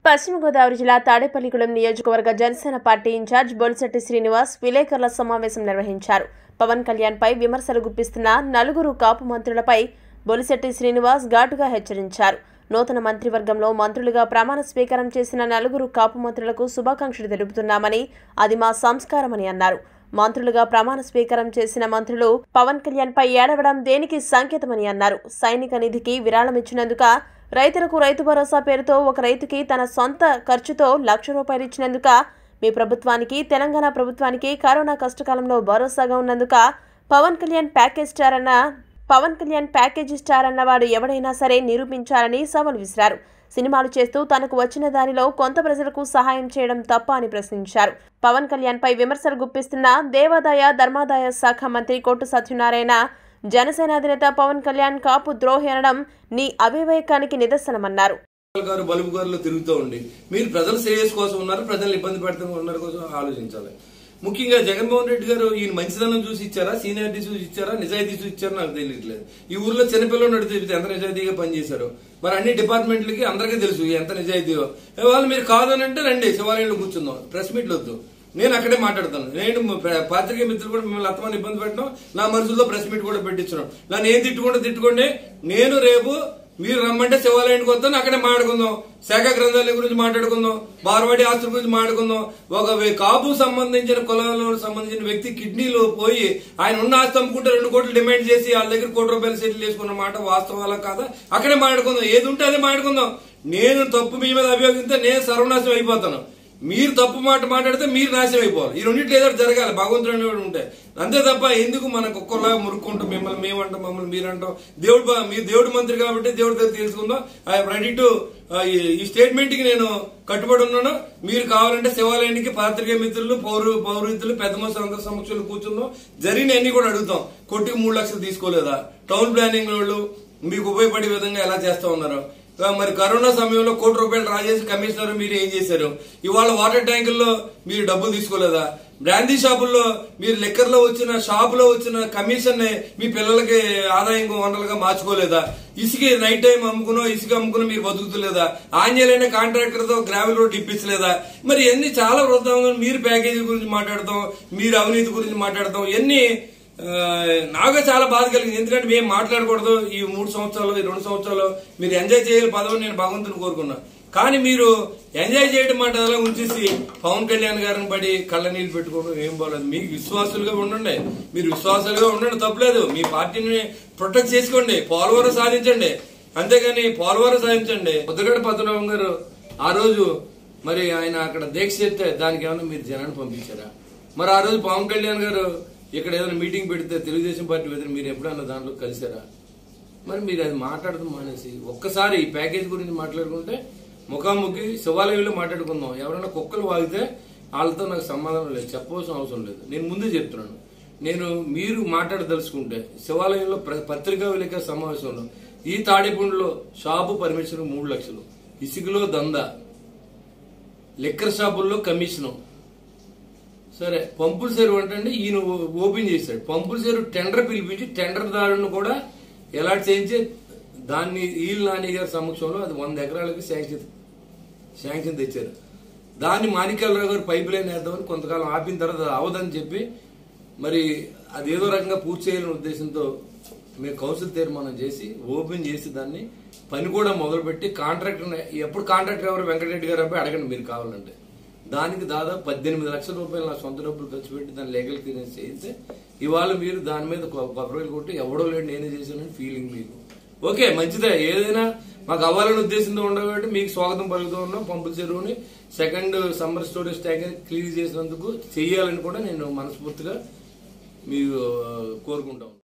పశ్చిమ గోదావరి జిల్లా తాడేపల్లిగూడెం నియోజకవర్గ జనసేన పార్టీ ఇన్ఛార్జ్ బొలిశెట్టి శ్రీనివాస్ విలేకరుల సమావేశం నిర్వహించారు పవన్ కళ్యాణ్ పై విమర్శలు గుప్పిస్తున్న నలుగురు కాపు మంత్రులపై బొలిశెట్టి శ్రీనివాస్ ఘాటుగా హెచ్చరించారు నూతన మంత్రివర్గంలో మంత్రులుగా ప్రమాణ స్వీకారం చేసిన నలుగురు కాపు మంత్రులకు శుభాకాంక్షలు తెలుపుతున్నామని అది మా సంస్కారమని అన్నారు మంత్రులుగా ప్రమాణ స్వీకారం చేసిన మంత్రులు పవన్ కళ్యాణ్ పై ఏడవడం దేనికి సంకేతమని అన్నారు సైనిక నిధికి విరాళం ఇచ్చినందుక రైతులకు రైతు భరోసా పేరుతో ఒక రైతుకి తన సొంత ఖర్చుతో లక్ష రూపాయలు ఇచ్చినందుక మీ ప్రభుత్వానికి తెలంగాణ ప్రభుత్వానికి కరోనా కష్టకాలంలో భరోసాగా ఉన్నందుక పవన్ కళ్యాణ్ ప్యాకేజ్ స్టార్ అన్న పవన్ కళ్యాణ్ ప్యాకేజీ స్టార్ అన్నవాడు ఎవడైనా సరే నిరూపించాలని సవాల్ విసిరారు సినిమాలు చేస్తూ తనకు వచ్చిన దానిలో కొంత ప్రజలకు సహాయం చేయడం తప్ప అని ప్రశ్నించారు పవన్ కళ్యాణ్ పై విమర్శలు గుప్పిస్తున్న దేవాదాయ ధర్మాదాయ శాఖ మంత్రి కోట్టు సత్యనారాయణ జనసేన అధినేత పవన్ కళ్యాణ్ కాపు ద్రోహి అనడం నీ అవివేకానికి నిదర్శనమన్నారు గారు బలుపు గారులో తిరుగుతూ ఉండి మీరు ప్రజల శ్రేయస్ కోసం ఉన్నారు ప్రజలు ఇబ్బంది పెడుతూ ఉన్నారు కోసం ఆలోచించాలి ముఖ్యంగా జగన్మోహన్ రెడ్డి గారు ఈయన మంచిదనం చూసి ఇచ్చారా సీనియారిటీ చూసి ఇచ్చారా నిజాయితీ చూసి ఇచ్చారా నాకు తెలియట్లేదు ఈ ఊర్లో చిన్నపిల్లలు నడితే ఎంత నిజాయితీగా పనిచేశారు మరి అన్ని డిపార్ట్మెంట్లకి అందరికీ తెలుసు ఎంత నిజాయితీయో ఏ వాళ్ళు మీరు కాదని అంటే రండి శివాలయంలో కూర్చుందాం ప్రెస్ మీట్లు వద్దు నేను అక్కడే మాట్లాడతాను నేను ప్ర- పాత్రికేయ మిత్రులు కూడా మిమ్మల్ని అత్తమని ఇబ్బంది పెట్టడం నా మనసులో ప్రెస్ మీట్ కూడా పెట్టించడం నన్ను ఏం తిట్టుకుంటే తిట్టుకోండి నేను రేపు మీరు రమ్మంటే శివాలయానికి వస్తాను అక్కడే మాట్లాడుకుందాం శాఖ గ్రంథాలయం గురించి మాట్లాడుకుందాం బార్వాడి ఆస్తుల గురించి మాట్లాడుకుందాం ఒక వే- కాపు సంబంధించిన కులాలకు సంబంధించిన వ్యక్తి కిడ్నీలో పోయి ఆయన ఉన్న ఆస్తి అమ్ముకుంటే రెండు కోట్లు డిమాండ్ చేసి వాళ్ళ దగ్గర కోటి రూపాయలు సెటిల్ చేసుకున్న మాట వాస్తవాలా కాదా అక్కడే మాట్లాడుకుందాం ఏది ఉంటే అదే మాట్లాడుకుందాం నేను తప్పు మీ మీద అభియోగిస్తే నేను సర్వనాశనం అయిపోతాను మీరు తప్పు మాట మాట్లాడితే మీరు నాశనం అయిపోవాలి ఈ రెండింటి ఏదో ఒకటి జరగాలి భగవంతుడు అనేవాడు ఉంటే అంతే తప్ప ఎందుకు మన కుక్కలా మురుక్కుంటాం మిమ్మల్ని మేమంటాం మమ్మల్ని మీరంటాం దేవుడు బా- మీరు దేవుడు మంత్రి కాబట్టి దేవుడి దగ్గర తెలుసుకుందాం ఐఎమ్ రెడీ టు ఈ స్టేట్మెంట్ కి నేను కట్టుబడి ఉన్నాను మీరు కావాలంటే శివాలయానికి పాత్రికేయ మిత్రులు పౌరు పౌరహితులు పెద్ద మనుషులు అందరి సమక్షంలో కూర్చుందాం జరిగిన అన్ని కూడా అడుగుతాం కొట్టుకు మూడు లక్షలు తీసుకోలేదా టౌన్ ప్లానింగ్ వాళ్ళు మీకు ఉపయోగపడే విధంగా ఎలా చేస్తా ఉన్నారు ఆ, మరి కరోనా సమయంలో కోటి రూపాయలు రాజేసి కమిషనర్ మీరు ఏం చేశారు ఇవాళ వాటర్ ట్యాంకుల్లో మీరు డబ్బులు తీసుకోలేదా బ్రాందీ షాపుల్లో మీరు లెక్కర్లో వచ్చిన షాపులో వచ్చిన కమిషన్ మీ పిల్లలకి ఆదాయం వనరులుగా మార్చుకోలేదా ఇసుక నైట్ టైం అమ్ముకునో ఇసుక అమ్ముకునో మీరు బతుకుతలేదా ఆంజలైన కాంట్రాక్టర్ తో గ్రావెల్ రోడ్ ఇప్పించలేదా మరి ఎన్ని చాలా వృత్తాంగా మీరు ప్యాకేజీ గురించి మాట్లాడతాం మీరు అవినీతి గురించి మాట్లాడతాం ఎన్ని ఆ, నాకు చాలా బాధ కలిగింది ఎందుకంటే మేము మాట్లాడకూడదు ఈ మూడు సంవత్సరాలు ఈ రెండు సంవత్సరాలు మీరు ఎంజాయ్ చేయాలి పదవి నేను భగవంతుని కోరుకున్నా కానీ మీరు ఎంజాయ్ చేయడం మాట అలా ఉంచేసి పవన్ కళ్యాణ్ గారిని పడి కళ్ళ నీళ్ళు పెట్టుకోవడం ఏం బాగలేదు మీకు విశ్వాసులుగా ఉండండి మీరు విశ్వాసాలుగా ఉండండి తప్పలేదు మీ పార్టీని ప్రొటెక్ట్ చేసుకోండి పోలవరం సాధించండి అంతేగాని పోలవరం సాధించండి ముద్రగడ పద్మనాభం గారు ఆ రోజు మరి ఆయన అక్కడ దీక్ష చేస్తే దానికి ఏమైనా మీరు జనాన్ని పంపించారా మరి ఆ రోజు పవన్ కళ్యాణ్ గారు ఇక్కడ ఏదైనా మీటింగ్ పెడితే తెలుగుదేశం పార్టీ వ్యతిరేక మీరు ఎప్పుడన్నా దాంట్లో కలిసారా మరి మీరు అది మాట్లాడడం మానేసి ఒక్కసారి ఈ ప్యాకేజ్ గురించి మాట్లాడుకుంటే ముఖాముఖి శివాలయంలో మాట్లాడుకుందాం ఎవరైనా కుక్కలు వాగితే వాళ్ళతో నాకు సమాధానం లేదు చెప్పవలసిన అవసరం లేదు నేను ముందే చెప్తున్నాను నేను మీరు మాట్లాడదలుచుకుంటే శివాలయంలో ప్ర- పత్రికా విలేకరుల సమావేశంలో ఈ తాడేపండులో షాపు పర్మిషన్ మూడు లక్షలు ఇసుకలో దందా లిక్కర్ షాపుల్లో కమిషను సరే పంపుల చెరువు అంటే ఈయన ఓ- ఓపెన్ చేశాడు పంపుల చెరువు టెండర్ పిలిపించి టెండర్ దారులను కూడా ఎలా చేయించి దాన్ని ఈల్ నాని గారి సమక్షంలో అది వంద ఎకరాలకి శాంక్షన్ శాంక్షన్ తెచ్చారు దాన్ని మాణిక్యాలరావు గారు పైప్ లైన్ వేద్దామని కొంతకాలం ఆపిన తర్వాత అది అవదని చెప్పి మరి అది ఏదో రకంగా పూర్తి చేయాలనే ఉద్దేశంతో మేము కౌన్సిల్ తీర్మానం చేసి ఓపెన్ చేసి దాన్ని పని కూడా మొదలుపెట్టి కాంట్రాక్టర్ ఎప్పుడు కాంట్రాక్టర్ ఎవరు వెంకటరెడ్డి గారు అబ్బాయి అడగండి మీరు కావాలంటే దానికి దాదాపు పద్దెనిమిది లక్షల రూపాయలు నా సొంత డబ్బులు ఖర్చు పెట్టి దాన్ని లీగల్ క్లియరెన్స్ చేయిస్తే ఇవాళ మీరు దాని మీద కొ- కొబ్బరికాయలు కొట్టి ఎవడో లేడు నేనే చేశానని ఫీలింగ్ మీకు ఓకే మంచిదే ఏదైనా మాకు అవ్వాలనే ఉద్దేశంతో ఉండవు కాబట్టి మీకు స్వాగతం పలుకుతూ ఉన్నాం పంపుల చెరువుని second summer storage tank clear చేసినందుకు చెయ్యాలని కూడా నేను మనస్ఫూర్తిగా మీరు కోరుకుంటాం